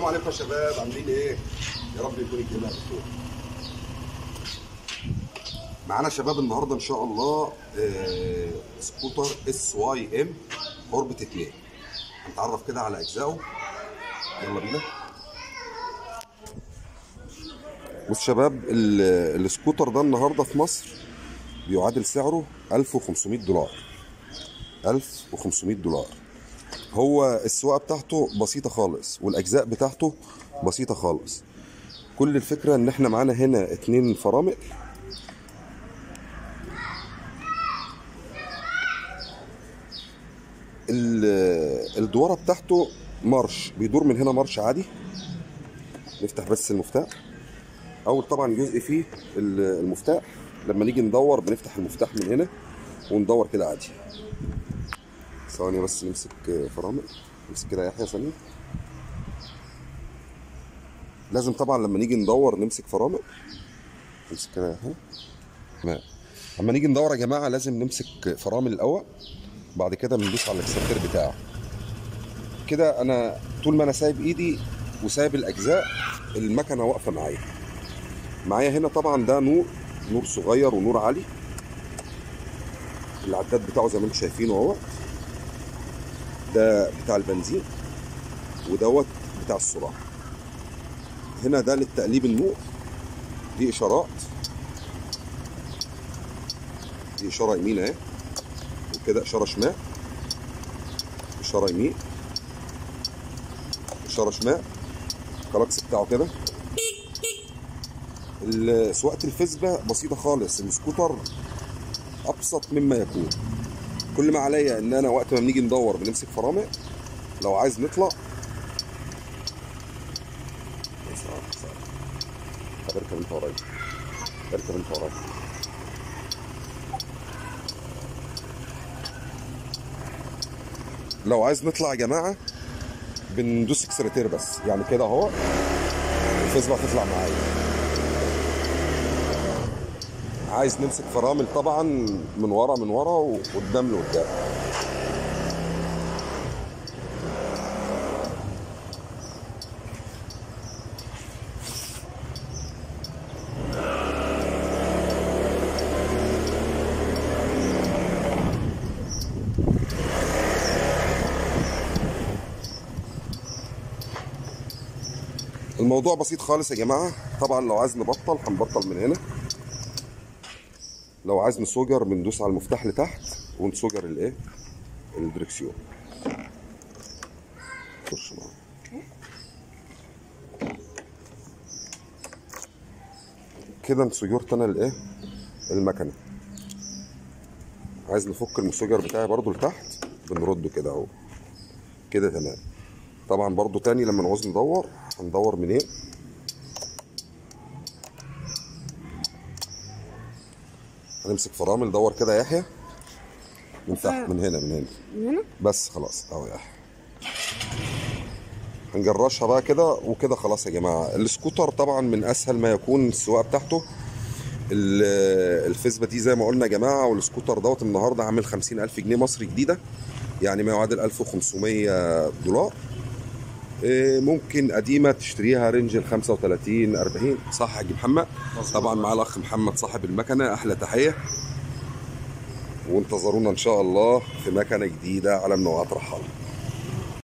عليكم يا شباب عاملين ايه؟ يا رب يكون الجميع بخير. معانا شباب النهارده ان شاء الله آه، سكوتر اس واي ام اوربت 2 هنتعرف كده على اجزائه يلا بينا بص شباب ال- السكوتر ده النهارده في مصر بيعادل سعره 1500 دولار 1500 دولار هو السواقه بتاعته بسيطه خالص والاجزاء بتاعته بسيطه خالص كل الفكره ان احنا معانا هنا اتنين فرامل ال- الدواره بتاعته مارش بيدور من هنا مارش عادي نفتح بس المفتاح اول طبعا جزء فيه ال- المفتاح لما نيجي ندور بنفتح المفتاح من هنا وندور كده عادي ثواني بس نمسك فرامل نمسك كده يا يحيى ثانيه لازم طبعا لما نيجي ندور نمسك فرامل نمسك كده يا يحيى تمام اما نيجي ندور يا جماعه لازم نمسك فرامل الاول بعد كده بندوس على الاكسلتر بتاعه كده انا طول ما انا سايب ايدي وسايب الاجزاء المكنه واقفه معايا معايا هنا طبعا ده نور نور صغير ونور عالي العداد بتاعه زي ما انتم شايفينه اهو ده بتاع البنزين ودوت بتاع السرعه هنا ده للتقليب النور دي اشارات دي اشاره يمين اهي وكده اشاره شمال اشاره يمين اشاره شمال الكلاكس بتاعه كده ال- سواقه الفيسبا بسيطه خالص السكوتر ابسط مما يكون كل ما عليا ان انا وقت ما بنيجي ندور بنمسك فرامل لو عايز نطلع طب اركب انت ورايا اركب انت ورايا لو عايز نطلع يا جماعه بندوس اكسلريتير بس يعني كده اهو الفيسبا هتطلع معايا عايز نمسك فرامل طبعا من ورا من ورا وقدام لقدام الموضوع بسيط خالص يا جماعه طبعا لو عايز نبطل هنبطل من هنا لو عايز نسوجر بندوس على المفتاح لتحت ونسوجر الايه الدركسيون خش معايا كده انسجرت انا الايه المكنه عايز نفك المسجر بتاعي برضو لتحت بنرده كده اهو كده تمام طبعا برضو تاني لما نعوز ندور هندور منين هنمسك فرامل دور كده يا يحيى من تحت من هنا من هنا من هنا بس خلاص اهو يا يحيى هنجرشها بقى كده وكده خلاص يا جماعه السكوتر طبعا من اسهل ما يكون السواقه بتاعته ال- الفيسبا دي زي ما قلنا يا جماعه والسكوتر دوت النهارده عامل 50000 جنيه مصري جديده يعني ما يعادل 1500 دولار إيه، ممكن قديمه تشتريها رينج ال 35 40 صح يا حاج محمد طبعا مع الاخ محمد صاحب المكنه احلى تحيه وانتظرونا ان شاء الله في مكنه جديده على منوعات رحال